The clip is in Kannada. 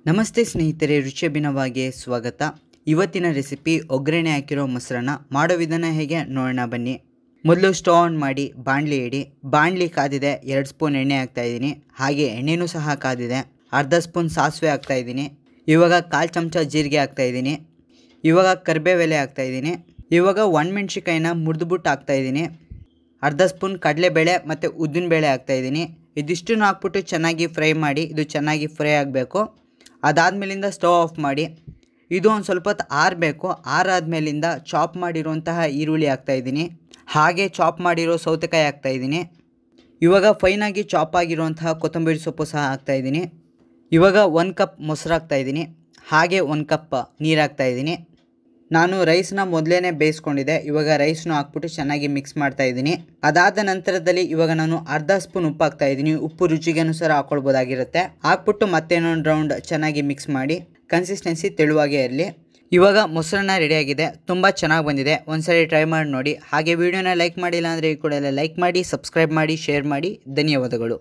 ನಮಸ್ತೆ ಸ್ನೇಹಿತರೆ ರುಚಿ ಅಭಿನವಾಗೆ ಸ್ವಾಗತ ಇವತ್ತಿನ ರೆಸಿಪಿ ಒಗ್ಗರಣೆ ಹಾಕಿರೋ ಮೊಸರನ್ನ ಮಾಡೋ ವಿಧಾನ ಹೇಗೆ ನೋಡೋಣ ಬನ್ನಿ ಮೊದಲು ಸ್ಟವ್ ಆನ್ ಮಾಡಿ ಬಾಣಲಿ ಇಡಿ ಬಾಣಲಿ ಕಾದಿದೆ ಎರಡು ಸ್ಪೂನ್ ಎಣ್ಣೆ ಹಾಕ್ತಾಯಿದ್ದೀನಿ ಹಾಗೆ ಎಣ್ಣೆನೂ ಸಹ ಕಾದಿದೆ ಅರ್ಧ ಸ್ಪೂನ್ ಸಾಸಿವೆ ಹಾಕ್ತಾಯಿದ್ದೀನಿ ಇವಾಗ ಕಾಲು ಚಮಚ ಜೀರಿಗೆ ಹಾಕ್ತಾಯಿದ್ದೀನಿ ಇವಾಗ ಕರಿಬೇವೆಲೆ ಹಾಕ್ತಾಯಿದ್ದೀನಿ ಇವಾಗ ಒಣಮೆಣ್ಸಿಕಾಯಿನ ಮುರಿದ್ಬಿಟ್ಟು ಹಾಕ್ತಾಯಿದ್ದೀನಿ ಅರ್ಧ ಸ್ಪೂನ್ ಕಡಲೆಬೇಳೆ ಮತ್ತು ಉದ್ದಿನಬೇಳೆ ಹಾಕ್ತಾಯಿದ್ದೀನಿ ಇದಿಷ್ಟನ್ನು ಹಾಕ್ಬಿಟ್ಟು ಚೆನ್ನಾಗಿ ಫ್ರೈ ಮಾಡಿ ಇದು ಚೆನ್ನಾಗಿ ಫ್ರೈ ಆಗಬೇಕು ಅದಾದಮೇಲಿಂದ ಸ್ಟವ್ ಆಫ್ ಮಾಡಿ ಇದು ಒಂದು ಸ್ವಲ್ಪ ಹೊತ್ತು ಆರಬೇಕು ಆರಾದ್ಮೇಲಿಂದ ಚಾಪ್ ಮಾಡಿರುವಂತಹ ಈರುಳ್ಳಿ ಹಾಕ್ತಾಯಿದ್ದೀನಿ ಹಾಗೆ ಚಾಪ್ ಮಾಡಿರೋ ಸೌತೆಕಾಯಿ ಹಾಕ್ತಾಯಿದ್ದೀನಿ ಇವಾಗ ಫೈನಾಗಿ ಚಾಪ್ ಆಗಿರುವಂತಹ ಕೊತ್ತಂಬರಿ ಸೊಪ್ಪು ಸಹ ಹಾಕ್ತಾಯಿದ್ದೀನಿ ಇವಾಗ ಒಂದು ಕಪ್ ಮೊಸರು ಹಾಕ್ತಾಯಿದ್ದೀನಿ ಹಾಗೆ ಒಂದು ಕಪ್ ನೀರು ಹಾಕ್ತಾಯಿದ್ದೀನಿ ನಾನು ರೈಸ್ನ ಮೊದಲೇ ಬೇಯಿಸ್ಕೊಂಡಿದ್ದೆ ಇವಾಗ ರೈಸ್ನು ಹಾಕ್ಬಿಟ್ಟು ಚೆನ್ನಾಗಿ ಮಿಕ್ಸ್ ಮಾಡ್ತಾ ಇದ್ದೀನಿ ಅದಾದ ನಂತರದಲ್ಲಿ ಇವಾಗ ನಾನು ಅರ್ಧ ಸ್ಪೂನ್ ಉಪ್ಪು ಹಾಕ್ತಾ ಇದ್ದೀನಿ ಉಪ್ಪು ರುಚಿಗೆ ಅನುಸಾರ ಹಾಕೊಳ್ಬೋದಾಗಿರುತ್ತೆ ಹಾಕ್ಬಿಟ್ಟು ಮತ್ತೇನೊಂದು ರೌಂಡ್ ಚೆನ್ನಾಗಿ ಮಿಕ್ಸ್ ಮಾಡಿ ಕನ್ಸಿಸ್ಟೆನ್ಸಿ ತೆಳುವಾಗೇ ಇರಲಿ ಇವಾಗ ಮೊಸರನ್ನ ರೆಡಿಯಾಗಿದೆ ತುಂಬ ಚೆನ್ನಾಗಿ ಬಂದಿದೆ ಒಂದ್ಸರಿ ಟ್ರೈ ಮಾಡಿ ನೋಡಿ ಹಾಗೆ ವಿಡಿಯೋನ ಲೈಕ್ ಮಾಡಿಲ್ಲ ಅಂದರೆ ಈ ಕೂಡ ಲೈಕ್ ಮಾಡಿ ಸಬ್ಸ್ಕ್ರೈಬ್ ಮಾಡಿ ಶೇರ್ ಮಾಡಿ ಧನ್ಯವಾದಗಳು